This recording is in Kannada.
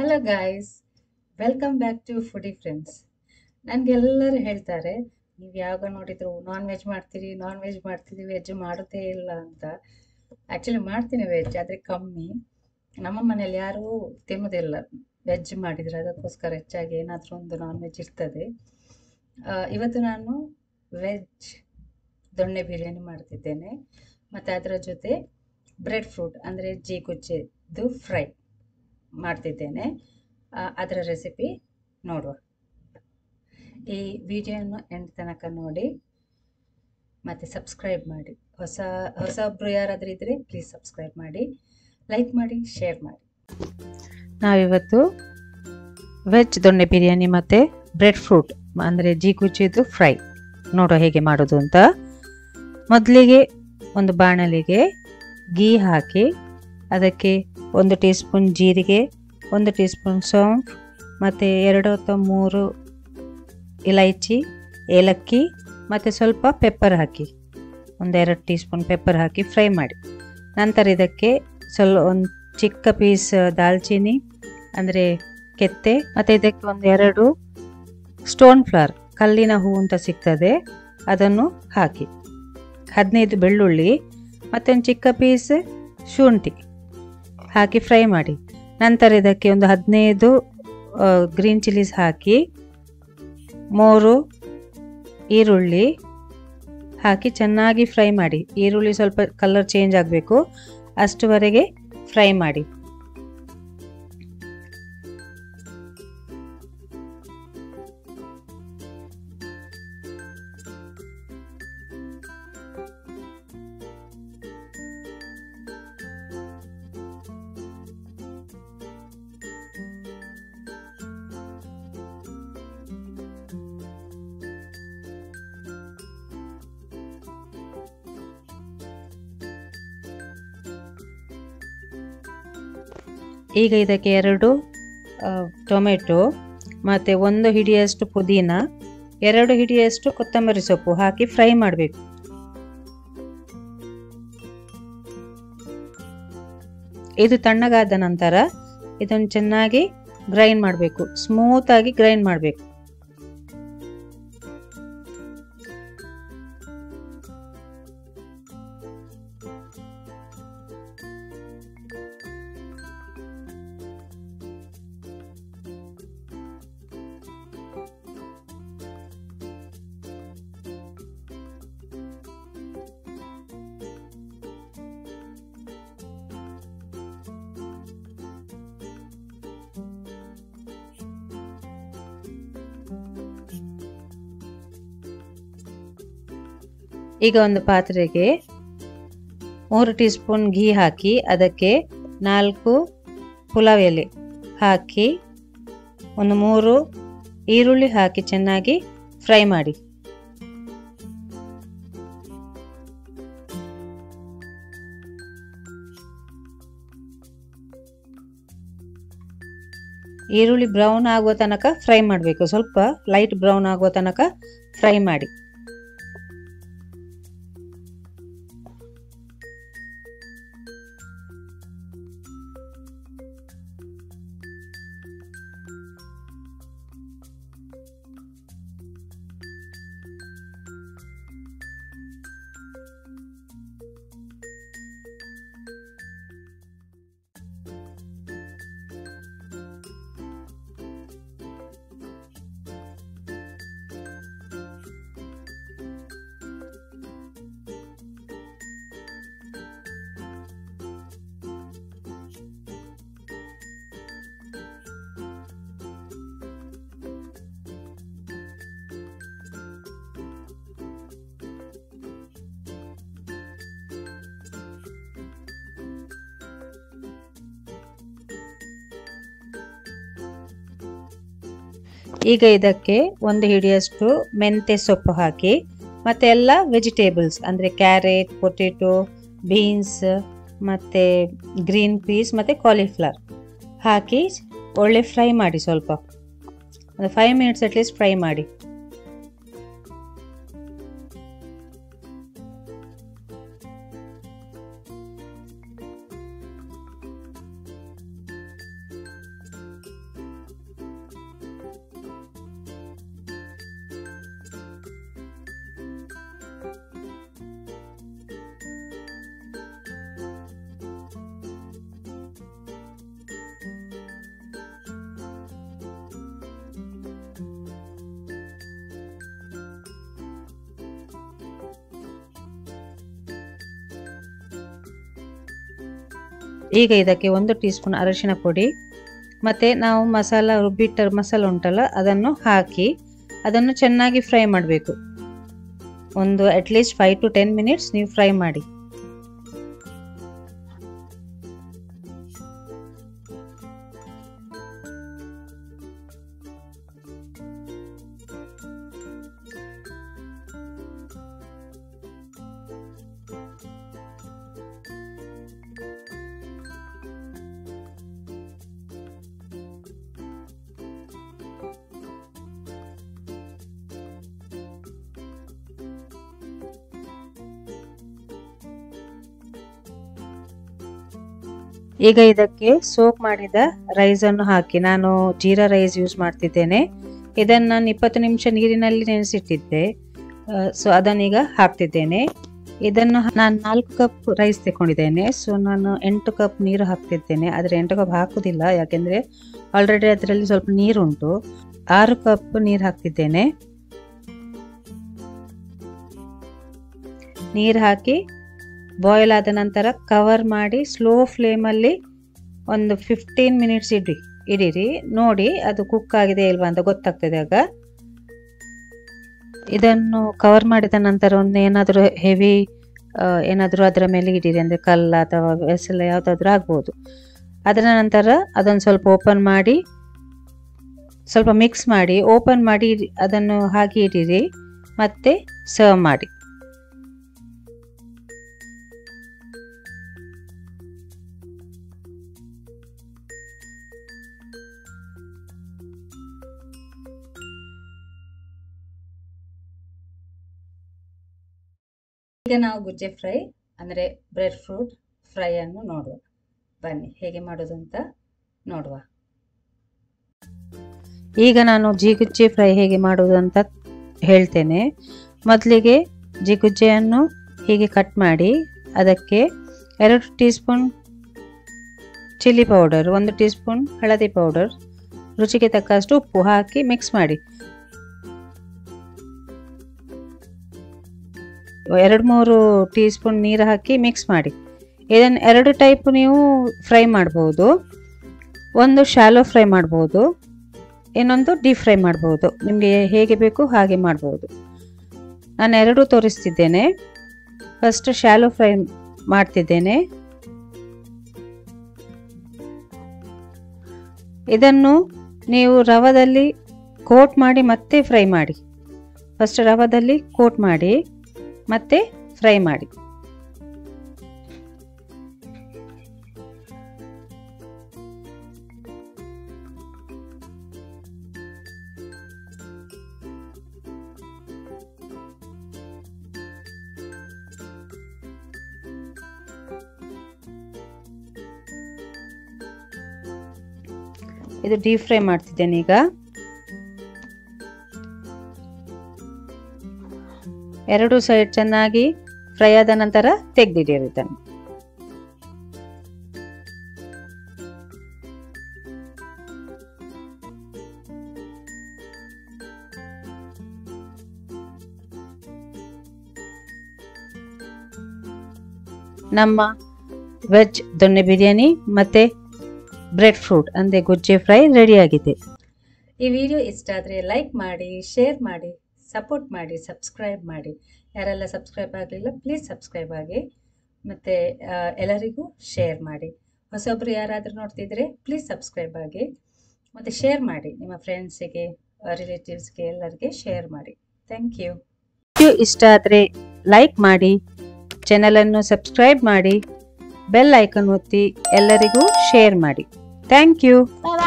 hello guys welcome back to foodie friends ನನಗೆಲ್ಲರೂ ಹೇಳ್ತಾರೆ ನೀವು ಯಾವಾಗ ನೋಡಿದ್ರು ನಾನ್ ವೆಜ್ ಮಾಡ್ತೀರಿ ನಾನ್ ವೆಜ್ ಮಾಡ್ತೀರಿ ವೆಜ್ ಮಾಡೋದೇ ಇಲ್ಲ ಅಂತ ಆ್ಯಕ್ಚುಲಿ ಮಾಡ್ತೀನಿ ವೆಜ್ ಆದರೆ ಕಮ್ಮಿ ನಮ್ಮ ಮನೇಲಿ ಯಾರೂ ತಿನ್ನೋದಿಲ್ಲ ವೆಜ್ ಮಾಡಿದರೆ ಅದಕ್ಕೋಸ್ಕರ ಹೆಚ್ಚಾಗಿ ಏನಾದರೂ ಒಂದು ನಾನ್ ವೆಜ್ ಇರ್ತದೆ ಆ, ಇವತ್ತು ನಾನು ವೆಜ್ ದೊಣ್ಣೆ ಬಿರಿಯಾನಿ ಮಾಡ್ತಿದ್ದೇನೆ ಮತ್ತು ಅದರ ಜೊತೆ ಬ್ರೆಡ್ ಫ್ರೂಟ್ ಅಂದರೆ ಜೀಗುಜ್ಜೆದು ಫ್ರೈ ಮಾಡ್ತಿದ್ದೇನೆ ಆ, ಅದರ ರೆಸಿಪಿ ನೋಡುವ ಈ ವಿಡಿಯೋನ ಎಂಡ್ ತನಕ ನೋಡಿ ಮತ್ತು ಸಬ್ಸ್ಕ್ರೈಬ್ ಮಾಡಿ ಹೊಸ ಹೊಸೊಬ್ಬರು ಯಾರಾದರೂ ಇದ್ದರೆ ಪ್ಲೀಸ್ ಸಬ್ಸ್ಕ್ರೈಬ್ ಮಾಡಿ ಲೈಕ್ ಮಾಡಿ ಶೇರ್ ಮಾಡಿ ನಾವಿವತ್ತು ವೆಜ್ ದೊಣ್ಣೆ ಬಿರಿಯಾನಿ ಮತ್ತು ಬ್ರೆಡ್ ಫ್ರೂಟ್ ಅಂದರೆ ಜೀಗುಜ್ಜಿದು ಫ್ರೈ ನೋಡೋ ಹೇಗೆ ಮಾಡೋದು ಅಂತ ಮೊದಲಿಗೆ ಒಂದು ಬಾಣಲಿಗೆ ಗೀ ಹಾಕಿ ಅದಕ್ಕೆ ಒಂದು ಟೀ ಸ್ಪೂನ್ ಜೀರಿಗೆ ಒಂದು ಟೀ ಸ್ಪೂನ್ ಸೋಂಫ್ ಮತ್ತು ಎರಡು ಅಥವಾ ಮೂರು ಇಲೈಚಿ ಏಲಕ್ಕಿ ಮತ್ತು ಸ್ವಲ್ಪ ಪೆಪ್ಪರ್ ಹಾಕಿ ಒಂದೆರಡು ಟೀ ಸ್ಪೂನ್ ಪೆಪ್ಪರ್ ಹಾಕಿ ಫ್ರೈ ಮಾಡಿ ನಂತರ ಇದಕ್ಕೆ ಸ್ವಲ್ಪ ಒಂದು ಚಿಕ್ಕ ಪೀಸ್ ದಾಲ್ಚಿನ್ನಿ ಅಂದರೆ ಕೆತ್ತೆ ಮತ್ತು ಇದಕ್ಕೆ ಒಂದು ಎರಡು ಸ್ಟೋನ್ ಫ್ಲವರ್ ಕಲ್ಲಿನ ಹೂ ಅಂತ ಸಿಗ್ತದೆ ಅದನ್ನು ಹಾಕಿ ಹದಿನೈದು ಬೆಳ್ಳುಳ್ಳಿ ಮತ್ತು ಒಂದು ಚಿಕ್ಕ ಪೀಸ್ ಶುಂಠಿ ಹಾಕಿ ಫ್ರೈ ಮಾಡಿ ನಂತರ ಇದಕ್ಕೆ ಒಂದು ಹದಿನೈದು ಗ್ರೀನ್ ಚಿಲ್ಲೀಸ್ ಹಾಕಿ ಮೂರು ಈರುಳ್ಳಿ ಹಾಕಿ ಚೆನ್ನಾಗಿ ಫ್ರೈ ಮಾಡಿ ಈರುಳ್ಳಿ ಸ್ವಲ್ಪ ಕಲರ್ ಚೇಂಜ್ ಆಗಬೇಕು ಅಷ್ಟುವರೆಗೆ ಫ್ರೈ ಮಾಡಿ ಈಗ ಇದಕ್ಕೆ ಎರಡು ಆ, ಟೊಮೆಟೊ ಮತ್ತು ಒಂದು ಹಿಡಿಯಷ್ಟು ಪುದೀನ ಎರಡು ಹಿಡಿಯಷ್ಟು ಕೊತ್ತಂಬರಿ ಸೊಪ್ಪು ಹಾಕಿ ಫ್ರೈ ಮಾಡಬೇಕು ಇದು ತಣ್ಣಗಾದ ನಂತರ ಇದನ್ನು ಚೆನ್ನಾಗಿ ಗ್ರೈಂಡ್ ಮಾಡಬೇಕು ಸ್ಮೂತಾಗಿ ಗ್ರೈಂಡ್ ಮಾಡಬೇಕು ಈಗ ಒಂದು ಪಾತ್ರೆಗೆ ಮೂರು ಟೀ ಸ್ಪೂನ್ ಘೀ ಹಾಕಿ ಅದಕ್ಕೆ ನಾಲ್ಕು ಪುಲಾವ್ ಎಲೆ ಹಾಕಿ ಒಂದು ಮೂರು ಈರುಳ್ಳಿ ಹಾಕಿ ಚೆನ್ನಾಗಿ ಫ್ರೈ ಮಾಡಿ ಈರುಳ್ಳಿ ಬ್ರೌನ್ ಆಗುವ ತನಕ ಫ್ರೈ ಮಾಡಬೇಕು ಸ್ವಲ್ಪ ಲೈಟ್ ಬ್ರೌನ್ ಆಗುವ ತನಕ ಫ್ರೈ ಮಾಡಿ ಈಗ ಇದಕ್ಕೆ ಒಂದು ಹಿಡಿಯಷ್ಟು ಮೆಂತೆ ಸೊಪ್ಪು ಹಾಕಿ ಮತ್ತೆ ಎಲ್ಲ ವೆಜಿಟೇಬಲ್ಸ್ ಅಂದರೆ ಕ್ಯಾರೆಟ್ ಪೊಟೆಟೊ ಬೀನ್ಸ್ ಮತ್ತು ಗ್ರೀನ್ ಪೀಸ್ ಮತ್ತು ಕಾಲಿಫ್ಲವರ್ ಹಾಕಿ ಒಳ್ಳೆ ಫ್ರೈ ಮಾಡಿ ಸ್ವಲ್ಪ ಒಂದು ಫೈವ್ ಮಿನಿಟ್ಸ್ ಅಟ್ಲೀಸ್ಟ್ ಫ್ರೈ ಮಾಡಿ ಈಗ ಇದಕ್ಕೆ ಒಂದು ಟೀ ಸ್ಪೂನ್ ಅರಶಿನ ಪುಡಿ ಮತ್ತು ನಾವು ಮಸಾಲ ರುಬ್ಬಿಟ್ಟ ಮಸಾಲ ಉಂಟಲ್ಲ ಅದನ್ನು ಹಾಕಿ ಅದನ್ನು ಚೆನ್ನಾಗಿ ಫ್ರೈ ಮಾಡಬೇಕು ಒಂದು at least five to ten minutes ನೀವು ಫ್ರೈ ಮಾಡಿ ಈಗ ಇದಕ್ಕೆ ಸೋಕ್ ಮಾಡಿದ ರೈಸ್ ಅನ್ನು ಹಾಕಿ ನಾನು ಜೀರಾ ರೈಸ್ ಯೂಸ್ ಮಾಡ್ತಿದ್ದೇನೆ ಇದನ್ನು ನಾನು ಇಪ್ಪತ್ತು ನಿಮಿಷ ನೀರಿನಲ್ಲಿ ನೆನೆಸಿಟ್ಟಿದ್ದೆ ಸೊ ಅದನ್ನೀಗ ಹಾಕ್ತಿದ್ದೇನೆ ಇದನ್ನು ನಾನು ನಾಲ್ಕು ಕಪ್ ರೈಸ್ ತಗೊಂಡಿದ್ದೇನೆ ಸೊ ನಾನು ಎಂಟು ಕಪ್ ನೀರು ಹಾಕ್ತಿದ್ದೇನೆ ಆದರೆ ಎಂಟು ಕಪ್ ಹಾಕುವುದಿಲ್ಲ ಯಾಕೆಂದರೆ ಆಲ್ರೆಡಿ ಅದರಲ್ಲಿ ಸ್ವಲ್ಪ ನೀರುಂಟು ಆರು ಕಪ್ ನೀರು ಹಾಕ್ತಿದ್ದೇನೆ ನೀರು ಹಾಕಿ ಬಾಯ್ಲ್ ಆದ ನಂತರ ಕವರ್ ಮಾಡಿ ಸ್ಲೋ ಫ್ಲೇಮಲ್ಲಿ ಒಂದು ಫಿಫ್ಟೀನ್ ಮಿನಿಟ್ಸ್ ಇಡಿ ಇಡೀರಿ ನೋಡಿ ಅದು ಕುಕ್ ಆಗಿದೆ ಇಲ್ವಾ ಅಂತ ಗೊತ್ತಾಗ್ತದೆ ಆಗ ಇದನ್ನು ಕವರ್ ಮಾಡಿದ ನಂತರ ಒಂದು ಏನಾದರೂ ಹೆವಿ ಏನಾದರೂ ಅದರ ಮೇಲೆ ಇಡೀರಿ ಅಂದರೆ ಕಲ್ಲ ಅಥವಾ ವೆಸಲ ಯಾವುದಾದ್ರೂ ಆಗ್ಬೋದು ಅದರ ನಂತರ ಅದನ್ನು ಸ್ವಲ್ಪ ಓಪನ್ ಮಾಡಿ ಸ್ವಲ್ಪ ಮಿಕ್ಸ್ ಮಾಡಿ ಓಪನ್ ಮಾಡಿ ಅದನ್ನು ಹಾಕಿ ಇಡಿರಿ ಮತ್ತೆ ಸರ್ವ್ ಮಾಡಿ ಈಗ ನಾವು ಗುಜ್ಜೆ ಫ್ರೈ ಅಂದರೆ ಬ್ರೆಡ್ ಫ್ರೂಟ್ ಫ್ರೈ ಅನ್ನು ನೋಡುವ ಬನ್ನಿ ಹೇಗೆ ಮಾಡೋದು ಅಂತ ನೋಡುವ ಈಗ ನಾನು ಜಿಗುಜ್ಜೆ ಫ್ರೈ ಹೇಗೆ ಮಾಡುವುದು ಅಂತ ಹೇಳ್ತೇನೆ ಮೊದಲಿಗೆ ಜಿಗುಜ್ಜೆಯನ್ನು ಹೀಗೆ ಕಟ್ ಮಾಡಿ ಅದಕ್ಕೆ ಎರಡು ಟೀ ಸ್ಪೂನ್ ಚಿಲ್ಲಿ ಪೌಡರ್ ಒಂದು ಟೀ ಸ್ಪೂನ್ ಹಳದಿ ಪೌಡರ್ ರುಚಿಗೆ ತಕ್ಕಷ್ಟು ಉಪ್ಪು ಹಾಕಿ ಮಿಕ್ಸ್ ಮಾಡಿ ಎರಡು ಮೂರು ಟೀ ಸ್ಪೂನ್ ನೀರು ಹಾಕಿ ಮಿಕ್ಸ್ ಮಾಡಿ ಇದನ್ನು ಎರಡು ಟೈಪ್ ನೀವು ಫ್ರೈ ಮಾಡ್ಬೋದು ಒಂದು ಶಾಲೋ ಫ್ರೈ ಮಾಡ್ಬೋದು ಇನ್ನೊಂದು ಡೀಪ್ ಫ್ರೈ ಮಾಡ್ಬೋದು ನಿಮಗೆ ಹೇಗೆ ಬೇಕು ಹಾಗೆ ಮಾಡ್ಬೋದು ನಾನು ಎರಡೂ ತೋರಿಸ್ತಿದ್ದೇನೆ ಫಸ್ಟ್ ಶಾಲೋ ಫ್ರೈ ಮಾಡ್ತಿದ್ದೇನೆ ಇದನ್ನು ನೀವು ರವದಲ್ಲಿ ಕೋಟ್ ಮಾಡಿ ಮತ್ತೆ ಫ್ರೈ ಮಾಡಿ ಫಸ್ಟ್ ರವದಲ್ಲಿ ಕೋಟ್ ಮಾಡಿ ಮತ್ತೆ ಫ್ರೈ ಮಾಡಿ ಇದು ಡೀಪ್ ಫ್ರೈ ಮಾಡ್ತಿದ್ದೇನೆ ಈಗ ಎರಡು ಸೈಡ್ ಚೆನ್ನಾಗಿ ಫ್ರೈ ಆದ ನಂತರ ತೆಗೆದಿಡಿ ಇದನ್ನು ನಮ್ಮ ವೆಜ್ ದೊಣ್ಣೆ ಬಿರಿಯಾನಿ ಮತ್ತೆ ಬ್ರೆಡ್ ಫ್ರೂಟ್ ಅಂದರೆ ಗುಜ್ಜೆ ಫ್ರೈ ರೆಡಿಯಾಗಿದೆ ಈ ವಿಡಿಯೋ ಇಷ್ಟ ಆದರೆ ಲೈಕ್ ಮಾಡಿ ಶೇರ್ ಮಾಡಿ ಸಪೋರ್ಟ್ ಮಾಡಿ ಸಬ್ಸ್ಕ್ರೈಬ್ ಮಾಡಿ ಯಾರೆಲ್ಲ ಸಬ್ಸ್ಕ್ರೈಬ್ ಆಗಲಿಲ್ಲ ಪ್ಲೀಸ್ ಸಬ್ಸ್ಕ್ರೈಬ್ ಆಗಿ ಮತ್ತು ಎಲ್ಲರಿಗೂ ಶೇರ್ ಮಾಡಿ ಹೊಸೊಬ್ಬರು ಯಾರಾದರೂ ನೋಡ್ತಿದ್ರೆ ಪ್ಲೀಸ್ ಸಬ್ಸ್ಕ್ರೈಬ್ ಆಗಿ ಮತ್ತು ಶೇರ್ ಮಾಡಿ ನಿಮ್ಮ ಫ್ರೆಂಡ್ಸಿಗೆ ರಿಲೇಟಿವ್ಸ್ಗೆ ಎಲ್ಲರಿಗೆ ಶೇರ್ ಮಾಡಿ ಥ್ಯಾಂಕ್ ಯು ವಿಡಿಯೋ ಇಷ್ಟ ಆದರೆ ಲೈಕ್ ಮಾಡಿ ಚಾನಲನ್ನು ಸಬ್ಸ್ಕ್ರೈಬ್ ಮಾಡಿ ಬೆಲ್ ಐಕನ್ ಒತ್ತಿ ಎಲ್ಲರಿಗೂ ಶೇರ್ ಮಾಡಿ ಥ್ಯಾಂಕ್ ಯು